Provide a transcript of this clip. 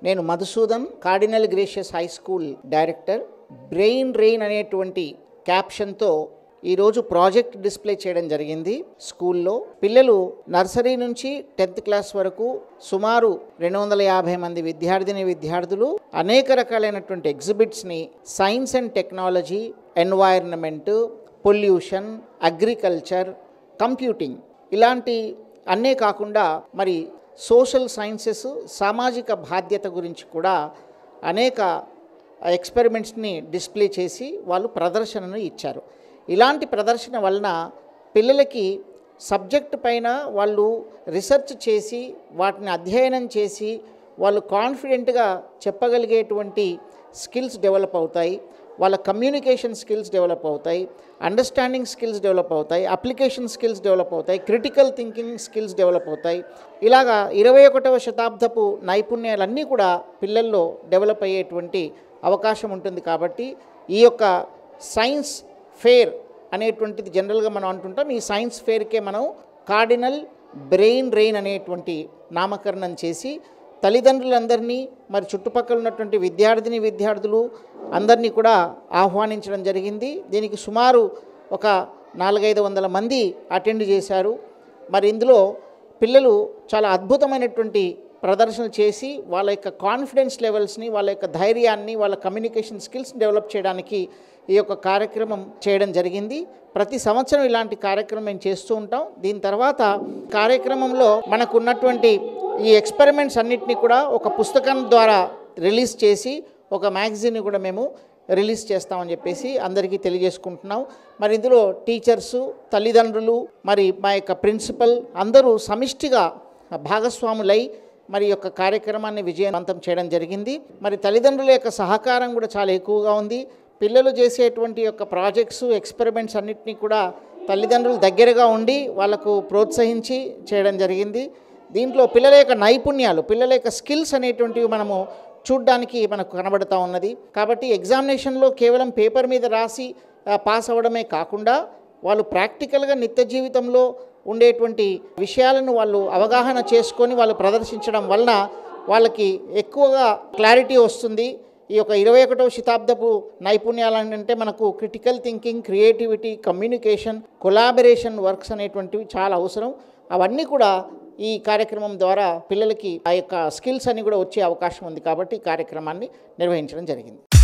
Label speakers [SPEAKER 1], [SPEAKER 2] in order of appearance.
[SPEAKER 1] నేను Madhusudan cardinal gracious high school director brain rain అనేటువంటి క్యాప్షన్తో ఈరోజు ప్రాజెక్ట్ డిస్ప్లే చేయడం జరిగింది స్కూల్లో పిల్లలు నర్సరీ నుంచి టెన్త్ క్లాస్ వరకు సుమారు రెండు వందల యాభై మంది విద్యార్థిని విద్యార్థులు అనేక రకాలైనటువంటి ఎగ్జిబిట్స్ని science and technology environment pollution agriculture computing ఇలాంటి అన్నే కాకుండా మరి సోషల్ సైన్సెస్ సామాజిక బాధ్యత గురించి కూడా అనేక ఎక్స్పెరిమెంట్స్ని డిస్ప్లే చేసి వాళ్ళు ప్రదర్శనను ఇచ్చారు ఇలాంటి ప్రదర్శన వలన పిల్లలకి సబ్జెక్ట్ పైన వాళ్ళు రీసెర్చ్ చేసి వాటిని అధ్యయనం చేసి వాళ్ళు కాన్ఫిడెంట్గా చెప్పగలిగేటువంటి స్కిల్స్ డెవలప్ అవుతాయి వాళ్ళ కమ్యూనికేషన్ స్కిల్స్ డెవలప్ అవుతాయి అండర్స్టాండింగ్ స్కిల్స్ డెవలప్ అవుతాయి అప్లికేషన్ స్కిల్స్ డెవలప్ అవుతాయి క్రిటికల్ థింకింగ్ స్కిల్స్ డెవలప్ అవుతాయి ఇలాగా ఇరవై ఒకటవ శతాబ్దపు నైపుణ్యాలన్నీ కూడా పిల్లల్లో డెవలప్ అయ్యేటువంటి అవకాశం ఉంటుంది కాబట్టి ఈ యొక్క సైన్స్ ఫేర్ అనేటువంటిది జనరల్గా మనం అంటుంటాం ఈ సైన్స్ ఫేర్కే మనం కార్డినల్ బ్రెయిన్ రెయిన్ అనేటువంటి నామకరణం చేసి తల్లిదండ్రులందరినీ మరి చుట్టుపక్కల ఉన్నటువంటి విద్యార్థిని విద్యార్థులు అందరినీ కూడా ఆహ్వానించడం జరిగింది దీనికి సుమారు ఒక నాలుగైదు వందల మంది అటెండ్ చేశారు మరి ఇందులో పిల్లలు చాలా అద్భుతమైనటువంటి ప్రదర్శన చేసి వాళ్ళ యొక్క కాన్ఫిడెన్స్ లెవెల్స్ని వాళ్ళ యొక్క ధైర్యాన్ని వాళ్ళ కమ్యూనికేషన్ స్కిల్స్ డెవలప్ చేయడానికి ఈ యొక్క కార్యక్రమం చేయడం జరిగింది ప్రతి సంవత్సరం ఇలాంటి కార్యక్రమం మేము చేస్తూ ఉంటాం దీని తర్వాత కార్యక్రమంలో మనకు ఉన్నటువంటి ఈ ఎక్స్పెరిమెంట్స్ అన్నిటినీ కూడా ఒక పుస్తకం ద్వారా రిలీజ్ చేసి ఒక మ్యాగజైన్ కూడా మేము రిలీజ్ చేస్తామని చెప్పేసి అందరికీ తెలియజేసుకుంటున్నాం మరి ఇందులో టీచర్సు తల్లిదండ్రులు మరి మా యొక్క ప్రిన్సిపల్ అందరూ సమిష్టిగా భాగస్వాములై మరి యొక్క కార్యక్రమాన్ని విజయవంతం చేయడం జరిగింది మరి తల్లిదండ్రుల యొక్క సహకారం కూడా చాలా ఎక్కువగా ఉంది పిల్లలు చేసేటువంటి యొక్క ప్రాజెక్ట్స్ ఎక్స్పెరిమెంట్స్ అన్నిటినీ కూడా తల్లిదండ్రులు దగ్గరగా ఉండి వాళ్ళకు ప్రోత్సహించి చేయడం జరిగింది దీంట్లో పిల్లల యొక్క నైపుణ్యాలు పిల్లల యొక్క స్కిల్స్ అనేటువంటివి మనము చూడ్డానికి మనకు కనబడుతూ ఉన్నది కాబట్టి ఎగ్జామినేషన్లో కేవలం పేపర్ మీద రాసి ఆ, పాస్ అవ్వడమే కాకుండా వాళ్ళు ప్రాక్టికల్గా నిత్య జీవితంలో ఉండేటువంటి విషయాలను వాళ్ళు అవగాహన చేసుకొని వాళ్ళు ప్రదర్శించడం వలన వాళ్ళకి ఎక్కువగా క్లారిటీ వస్తుంది ఈ యొక్క ఇరవై ఒకటవ శతాబ్దపు నైపుణ్యాలు అంటే మనకు critical thinking creativity communication collaboration works అనేటువంటివి చాలా అవసరం అవన్నీ కూడా ఈ కార్యక్రమం ద్వారా పిల్లలకి ఆ యొక్క స్కిల్స్ అన్ని కూడా వచ్చే అవకాశం ఉంది కాబట్టి ఈ కార్యక్రమాన్ని నిర్వహించడం జరిగింది